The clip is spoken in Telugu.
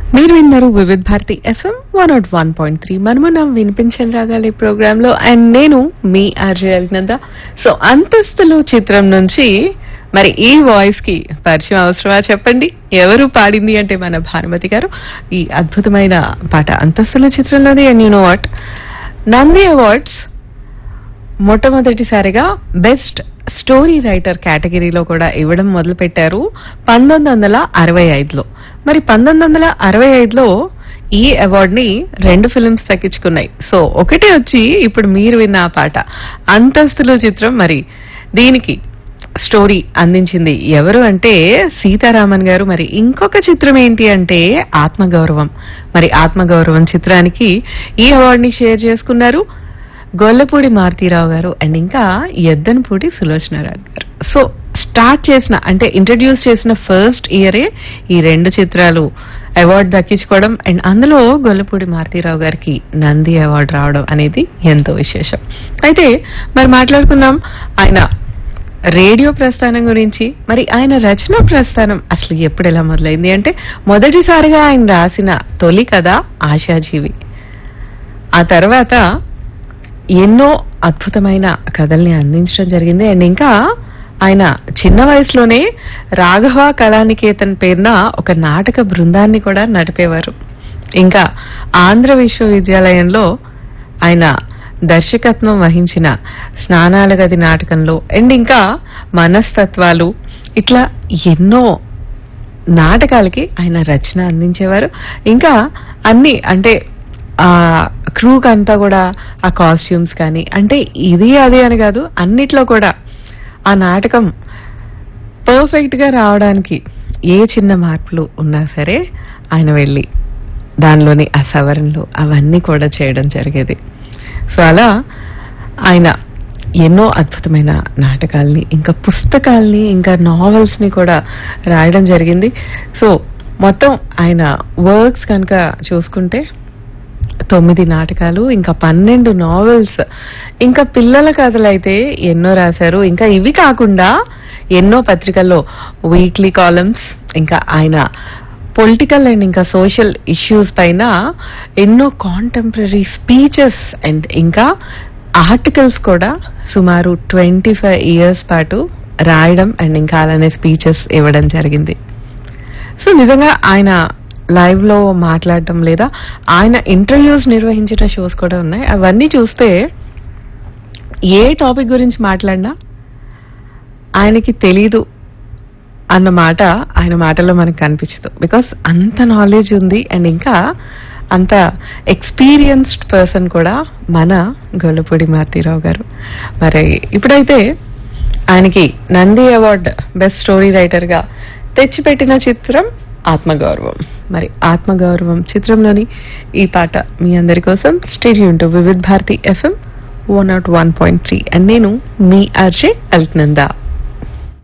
మీరు విన్నారు Vividh Bharati FM one nought one point three మనమున్నాం వినిపించని రాగాలి ప్రోగ్రామ్ లో అండ్ నేను మీ ఆర్జే అభినంద సో అంతస్తులు చిత్రం నుంచి మరి ఈ వాయిస్ కి పరిచయం అవసరమా చెప్పండి ఎవరు పాడింది అంటే మన భానుమతి గారు ఈ అద్భుతమైన పాట అంతస్తుల చిత్రంలోది and you know what Nandi awards మొట్టమొదటిసారిగా బెస్ట్ స్టోరీ రైటర్ కేటగిరీలో కూడా ఇవ్వడం మొదలు పెట్టారు పంతొమ్మిది వందల అరవై ఐదులో మరి పంతొమ్మిది వందల అరవై ఐదులో ఈ అవార్డ్ ని రెండు ఫిల్మ్స్ దక్కించుకున్నాయి సో ఒకటి వచ్చి ఇప్పుడు మీరు విన్న ఆ పాట అంతస్తులు చిత్రం మరి దీనికి స్టోరీ అందించింది ఎవరు అంటే సీతారామన్ గారు మరి ఇంకొక చిత్రం ఏంటి అంటే ఆత్మగౌరవం మరి ఆత్మగౌరవం చిత్రానికి ఈ అవార్డ్ ని షేర్ చేసుకున్నారు గొల్లపూడి మారుతీరావు గారు అండ్ ఇంకా ఎద్దనపూడి సులోచనారావు గారు సో స్టార్ట్ చేసిన అంటే ఇంట్రడ్యూస్ చేసిన ఫస్ట్ ఇయరే ఈ రెండు చిత్రాలు అవార్డు దక్కించుకోవడం అండ్ అందులో గొల్లపూడి మారుతీరావు గారికి నంది అవార్డు రావడం అనేది ఎంతో విశేషం అయితే మరి మాట్లాడుకుందాం ఆయన రేడియో ప్రస్థానం గురించి మరి ఆయన రచన ప్రస్థానం అసలు ఎప్పుడు ఎలా మొదలైంది అంటే మొదటిసారిగా ఆయన రాసిన తొలి కథ ఆశాజీవి ఆ తర్వాత ఎన్నో అద్భుతమైన కథల్ని అందించడం జరిగింది అండ్ ఇంకా ఆయన చిన్న వయసులోనే రాఘవ కళానికేతన్ పేరున ఒక నాటక బృందాన్ని కూడా నడిపేవారు ఇంకా ఆంధ్ర విశ్వవిద్యాలయంలో ఆయన దర్శకత్వం వహించిన స్నానాల గది నాటకంలో అండ్ ఇంకా మనస్తత్వాలు ఇట్లా ఎన్నో నాటకాలకి ఆయన రచన అందించేవారు ఇంకా అన్ని అంటే ఆ క్రూక్ అంతా కూడా ఆ కాస్ట్యూమ్స్ కానీ అంటే ఇది అది అని కాదు అన్నిట్లో కూడా ఆ నాటకం పర్ఫెక్ట్ గా రావడానికి ఏ చిన్న మార్పులు ఉన్నా సరే ఆయన వెళ్ళి దానిలోని ఆ సవరణలు అవన్నీ కూడా చేయడం జరిగేది సో అలా ఆయన ఎన్నో అద్భుతమైన నాటకాల్ని ఇంకా పుస్తకాల్ని ఇంకా నావెల్స్ ని కూడా రాయడం జరిగింది సో మొత్తం ఆయన వర్క్స్ కనుక చూసుకుంటే తొమ్మిది నాటకాలు ఇంకా పన్నెండు నావెల్స్ ఇంకా పిల్లల కథలు అయితే ఎన్నో రాశారు ఇంకా ఇవి కాకుండా ఎన్నో పత్రికల్లో వీక్లీ కాలమ్స్ ఇంకా ఆయన పొలిటికల్ అండ్ ఇంకా సోషల్ ఇష్యూస్ పైన ఎన్నో కాంటెంపరీ స్పీచెస్ అండ్ ఇంకా ఆర్టికల్స్ కూడా సుమారు ట్వంటీ ఫైవ్ ఇయర్స్ పాటు రాయడం అండ్ ఇంకా అలానే స్పీచెస్ ఇవ్వడం జరిగింది సో నిజంగా ఆయన లైవ్ లో మాట్లాడటం లేదా ఆయన ఇంటర్వ్యూస్ నిర్వహించిన షోస్ కూడా ఉన్నాయి అవన్నీ చూస్తే ఏ టాపిక్ గురించి మాట్లాడినా ఆయనకి తెలీదు అన్న మాట ఆయన మాటల్లో మనకు కనిపించదు బికాస్ అంత నాలెడ్జ్ ఉంది అండ్ ఇంకా అంత ఎక్స్పీరియన్స్డ్ పర్సన్ కూడా మన గొల్లపూడి మారుతీరావు గారు మరి ఇప్పుడైతే ఆయనకి Nandi award best story writer గా తెచ్చిపెట్టిన చిత్రం ఆత్మగౌరవం మరి ఆత్మగౌరవం చిత్రంలోని ఈ పాట మీ అందరి కోసం stay tuned to Vividh Bharati FM one nought one point three and నేను మీ ఆర్జే అల్క్నందా